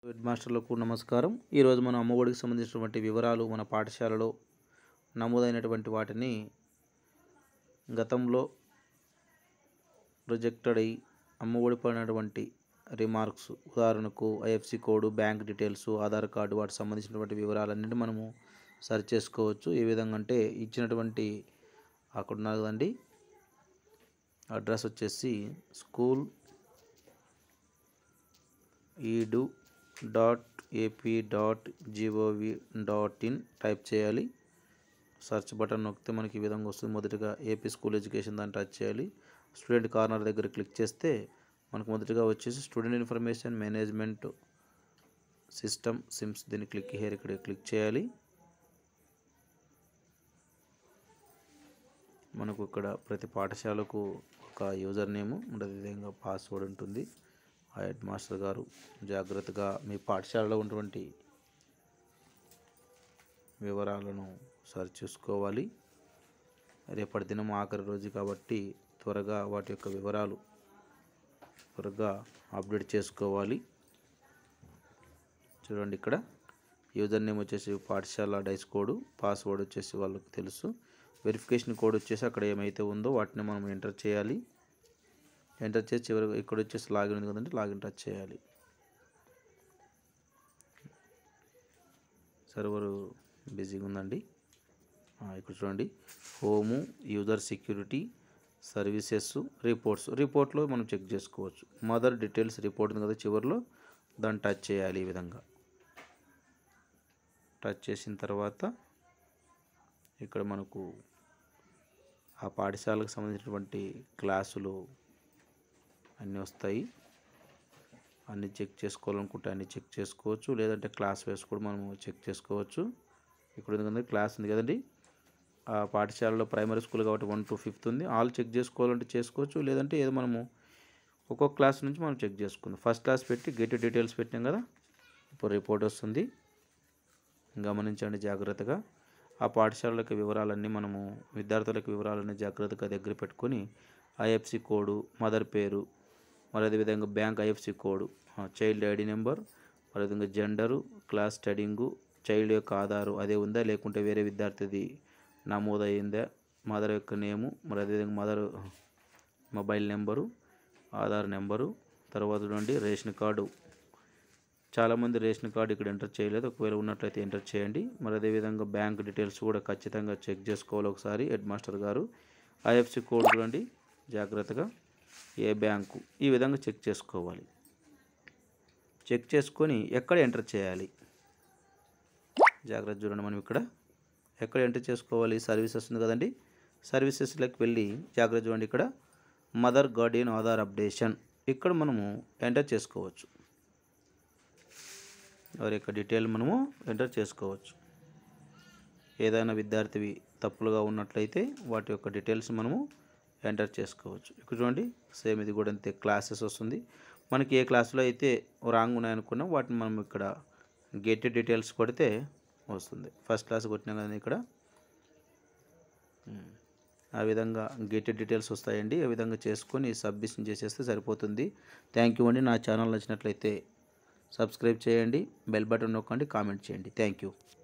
Head మాస్టర్లకు నమస్కారం ఈరోజు మనం అమ్మఒడికి సంబంధించినటువంటి వివరాలు మన పాఠశాలలో నమోదైనటువంటి వాటిని గతంలో రిజెక్టెడ్ అయ్యి అమ్మఒడి పడినటువంటి రిమార్క్స్ ఉదాహరణకు IFC code bank details Aadhaar card వాటికి సంబంధించినటువంటి వివరాలన్నింటి మనము సెర్చ్ చేసుకోవచ్చు ఏ విధంగా అంటే ఇచ్చినటువంటి అక్కడ ఉన్నారు కదండి అడ్రస్ వచ్చేసి school edu dot AP dot gov dot in type చేయాలి సెర్చ్ బటన్ నొక్కితే మనకి ఈ విధంగా వస్తుంది మొదటగా ఏపీ స్కూల్ ఎడ్యుకేషన్ దాన్ని టచ్ చేయాలి స్టూడెంట్ కార్నర్ దగ్గర క్లిక్ చేస్తే మనకు మొదటగా వచ్చేసి student information management system SIMS దీన్ని క్లిక్ హియర్ ఇక్కడ క్లిక్ చేయాలి మనకు ఇక్కడ ప్రతి పాఠశాలకు ఒక యూజర్ నేము అదేవిధంగా పాస్వర్డ్ ఉంటుంది ఆ హెడ్ మాస్టర్ గారు జాగ్రత్తగా మీ పాఠశాలలో ఉన్నటువంటి వివరాలను సరి చూసుకోవాలి రేపటి దినం ఆఖరి రోజు కాబట్టి త్వరగా వాటి యొక్క వివరాలు త్వరగా అప్డేట్ చేసుకోవాలి చూడండి ఇక్కడ యూజర్ నేమ్ వచ్చేసి పాఠశాల డైస్ కోడ్ పాస్వర్డ్ వచ్చేసి వాళ్ళకి తెలుసు వెరిఫికేషన్ కోడ్ వచ్చేసి అక్కడ ఏమైతే ఉందో వాటిని మనం ఎంటర్ చేయాలి ఎంటర్ చేసి చివరికి ఇక్కడ వచ్చేసి లాగిన్ ఉంది కదండి లాగిన్ టచ్ చేయాలి సర్వర్ బిజీగా ఉందండి ఆ, ఇక్కడ చూడండి home user security services reports రిపోర్ట్లో మనం చెక్ చేసుకోవచ్చు మదర్ డీటెయిల్స్ రిపోర్ట్ ఉంది కదా చివరిలో దాన్ని టచ్ చేయాలి ఈ విధంగా టచ్ చేసిన తర్వాత ఇక్కడ మనకు ఆ పాఠశాలకు సంబంధించినటువంటి క్లాసులు అన్నీ వస్తాయి అన్నీ చెక్ చేసుకోవాలనుకుంటే అన్నీ చెక్ చేసుకోవచ్చు లేదంటే క్లాస్ వైస్ కూడా మనము చెక్ చేసుకోవచ్చు ఇక్కడ ఉంది కదండి క్లాస్ ఉంది కదండి ఆ పాఠశాలలో ప్రైమరీ స్కూల్ కాబట్టి వన్ టు ఫిఫ్త్ ఉంది ఆల్ చెక్ చేసుకోవాలంటే చేసుకోవచ్చు లేదంటే ఏదో మనము ఒక్కొక్క క్లాస్ నుంచి మనం చెక్ చేసుకుందాం ఫస్ట్ క్లాస్ పెట్టి గెట్ డీటెయిల్స్ పెట్టాం కదా ఇప్పుడు రిపోర్ట్ వస్తుంది గమనించండి జాగ్రత్తగా ఆ పాఠశాలల యొక్క వివరాలన్నీ మనము విద్యార్థుల యొక్క వివరాలన్నీ జాగ్రత్తగా దగ్గర పెట్టుకొని ఐఎఫ్సి కోడు మదర్ పేరు మరి అదేవిధంగా bank IFC code child ID number మరి అదేవిధంగా జెండరు క్లాస్ స్టడింగు చైల్డ్ యొక్క ఆధారు అదే ఉందా లేకుంటే వేరే విద్యార్థిది నమోదైందా మదర్ యొక్క నేము మరి అదేవిధంగా mother mobile number Aadhaar number తర్వాత నుండి రేషన్ కార్డు చాలామంది రేషన్ కార్డు ఇక్కడ ఎంటర్ చేయలేదు ఒకవేళ ఉన్నట్లయితే ఎంటర్ చేయండి మరి అదేవిధంగా బ్యాంక్ డీటెయిల్స్ కూడా ఖచ్చితంగా చెక్ చేసుకోవాలి ఒకసారి హెడ్ మాస్టర్ గారు ఐఎఫ్సి కోడ్ చూడండి జాగ్రత్తగా ఏ బ్యాంకు ఈ విధంగా చెక్ చేసుకోవాలి చెక్ చేసుకొని ఎక్కడ ఎంటర్ చేయాలి జాగ్రత్త చూడండి మనం ఇక్కడ ఎక్కడ ఎంటర్ చేసుకోవాలి సర్వీసెస్ ఉంది కదండి సర్వీసెస్లోకి వెళ్ళి జాగ్రత్త చూడండి ఇక్కడ మదర్ గార్డియన్ ఆధార్ అప్డేషన్ ఇక్కడ మనము ఎంటర్ చేసుకోవచ్చు వారి యొక్క డీటెయిల్ మనము ఎంటర్ చేసుకోవచ్చు ఏదైనా విద్యార్థివి తప్పులుగా ఉన్నట్లయితే వాటి యొక్క డీటెయిల్స్ మనము ఎంటర్ చేసుకోవచ్చు ఇక్కడ చూడండి సేమ్ ఇది కూడా అంతే క్లాసెస్ వస్తుంది మనకి ఏ క్లాసులో అయితే రాంగ్ ఉన్నాయనుకున్నాం వాటిని మనం ఇక్కడ గెట్ డీటెయిల్స్ కొడితే వస్తుంది ఫస్ట్ క్లాస్ కొట్టినాం కదా ఇక్కడ ఉమ్. ఆ విధంగా గెట్ డీటెయిల్స్ వస్తాయండి ఆ విధంగా చేసుకొని సబ్మిషన్ చేసేస్తే సరిపోతుంది థ్యాంక్ యూ అండి నా ఛానల్ నచ్చినట్లయితే సబ్స్క్రైబ్ చేయండి బెల్ బటన్ నొక్కండి కామెంట్ చేయండి థ్యాంక్ యూ